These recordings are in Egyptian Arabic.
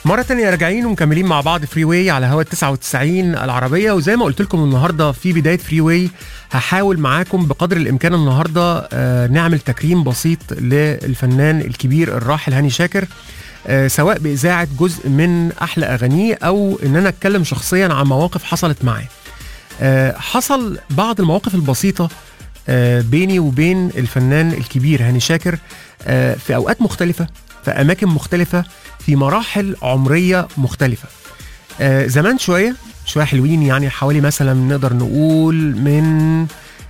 مرة تانية راجعين ومكملين مع بعض فري واي على هوا 99 العربية وزي ما قلت لكم النهاردة في بداية فري واي هحاول معاكم بقدر الإمكان النهاردة آه، نعمل تكريم بسيط للفنان الكبير الراحل هاني شاكر آه، سواء بإذاعة جزء من أحلى أغانيه أو إن أنا أتكلم شخصيا عن مواقف حصلت معاه آه، حصل بعض المواقف البسيطة آه، بيني وبين الفنان الكبير هاني شاكر آه، في أوقات مختلفة في أماكن مختلفة في مراحل عمرية مختلفة آه، زمان شوية شوية حلوين يعني حوالي مثلا نقدر نقول من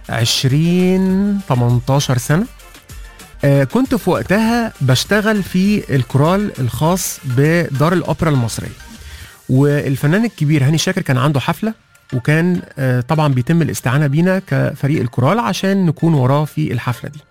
20 18 سنة آه، كنت في وقتها بشتغل في الكورال الخاص بدار الأوبرا المصرية والفنان الكبير هاني شاكر كان عنده حفلة وكان آه، طبعا بيتم الاستعانة بينا كفريق الكورال عشان نكون وراه في الحفلة دي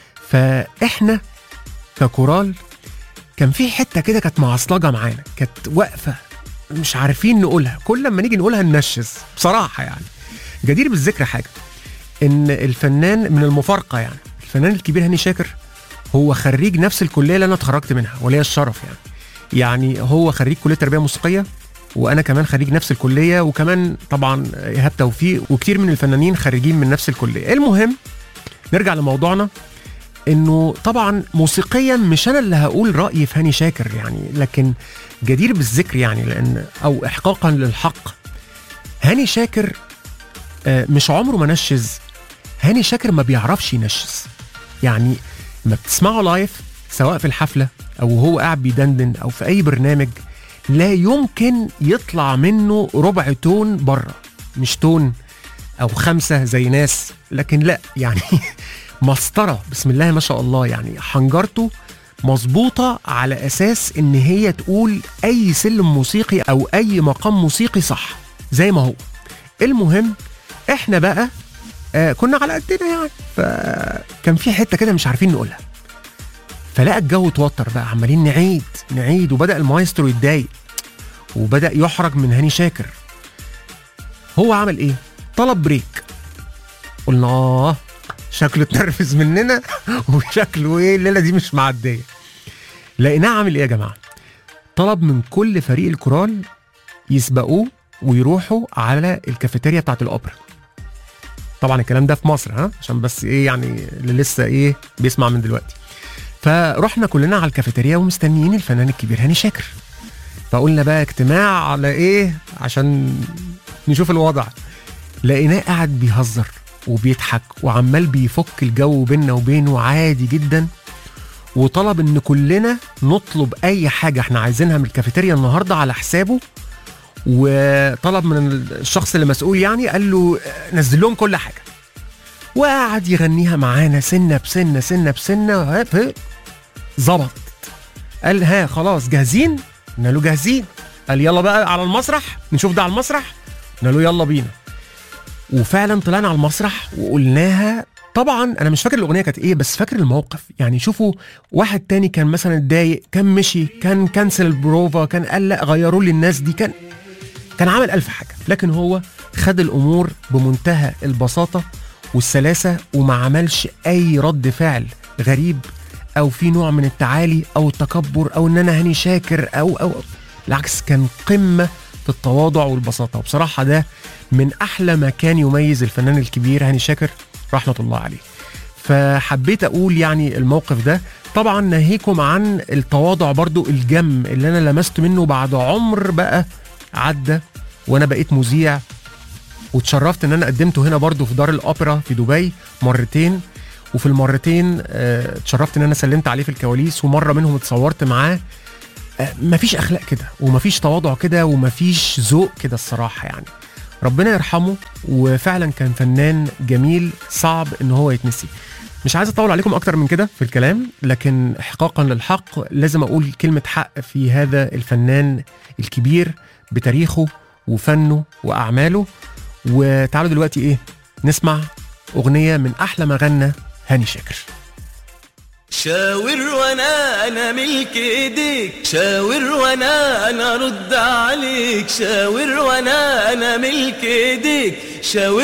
فإحنا ككورال كان في حتة كده كانت معصلجة معانا كانت واقفة مش عارفين نقولها كل لما نيجي نقولها ننشز بصراحة يعني جدير بالذكر حاجة ان الفنان من المفارقة يعني الفنان الكبير هاني شاكر هو خريج نفس الكلية اللي انا اتخرجت منها وليا الشرف يعني يعني هو خريج كلية تربية موسيقية وانا كمان خريج نفس الكلية وكمان طبعا ايهاب توفيق وكتير من الفنانين خريجين من نفس الكلية المهم نرجع لموضوعنا انه طبعا موسيقيا مش انا اللي هقول رايي في هاني شاكر يعني لكن جدير بالذكر يعني لان او احقاقا للحق هاني شاكر آه، مش عمره ما نشز هاني شاكر ما بيعرفش ينشز يعني ما بتسمعه لايف سواء في الحفله او هو قاعد بيدندن او في اي برنامج لا يمكن يطلع منه ربع تون بره مش تون او خمسه زي ناس لكن لا يعني مسطره بسم الله ما شاء الله يعني حنجرته مظبوطه على اساس ان هي تقول اي سلم موسيقي او اي مقام موسيقي صح زي ما هو المهم احنا بقى آه كنا على قدنا يعني فكان في حته كده مش عارفين نقولها فلقى الجو اتوتر بقى عمالين نعيد نعيد وبدا المايسترو يتضايق وبدا يحرج من هاني شاكر هو عمل ايه طلب بريك قلنا اه شكله اتنرفز مننا وشكله ايه الليله دي مش معديه لقيناه عامل ايه يا جماعه طلب من كل فريق الكورال يسبقوه ويروحوا على الكافيتيريا بتاعت الاوبرا طبعا الكلام ده في مصر ها عشان بس ايه يعني اللي لسه ايه بيسمع من دلوقتي فرحنا كلنا على الكافيتيريا ومستنيين الفنان الكبير هاني شاكر فقلنا بقى اجتماع على ايه عشان نشوف الوضع لقيناه قاعد بيهزر وبيضحك وعمال بيفك الجو بيننا وبينه عادي جدا وطلب ان كلنا نطلب اي حاجه احنا عايزينها من الكافيتيريا النهارده على حسابه وطلب من الشخص اللي مسؤول يعني قال له آه، نزل لهم كل حاجه وقعد يغنيها معانا سنه بسنه سنه بسنه وهب هب. ظبط قال ها خلاص جاهزين قلنا له جاهزين قال يلا بقى على المسرح نشوف ده على المسرح قلنا له يلا بينا وفعلا طلعنا على المسرح وقلناها طبعا انا مش فاكر الاغنيه كانت ايه بس فاكر الموقف يعني شوفوا واحد تاني كان مثلا اتضايق كان مشي كان كنسل البروفا كان قال لا غيروا لي الناس دي كان كان عامل ألف حاجة لكن هو خد الأمور بمنتهى البساطة والسلاسة وما عملش أي رد فعل غريب أو في نوع من التعالي أو التكبر أو إن أنا هاني شاكر أو أو بالعكس كان قمة في التواضع والبساطة وبصراحة ده من أحلى ما كان يميز الفنان الكبير هاني شاكر رحمة الله عليه فحبيت أقول يعني الموقف ده طبعا ناهيكم عن التواضع برضو الجم اللي أنا لمست منه بعد عمر بقى عدى وانا بقيت مذيع واتشرفت ان انا قدمته هنا برضو في دار الاوبرا في دبي مرتين وفي المرتين آه، اتشرفت ان انا سلمت عليه في الكواليس ومره منهم اتصورت معاه آه، مفيش اخلاق كده ومفيش تواضع كده ومفيش ذوق كده الصراحه يعني ربنا يرحمه وفعلا كان فنان جميل صعب ان هو يتنسي مش عايز اطول عليكم اكتر من كده في الكلام لكن احقاقا للحق لازم اقول كلمه حق في هذا الفنان الكبير بتاريخه وفنه واعماله وتعالوا دلوقتي ايه نسمع اغنيه من احلى ما غنى هاني شاكر شاور وانا انا ملك ايديك شاور وانا انا رد عليك شاور وانا انا ملك ايديك شاور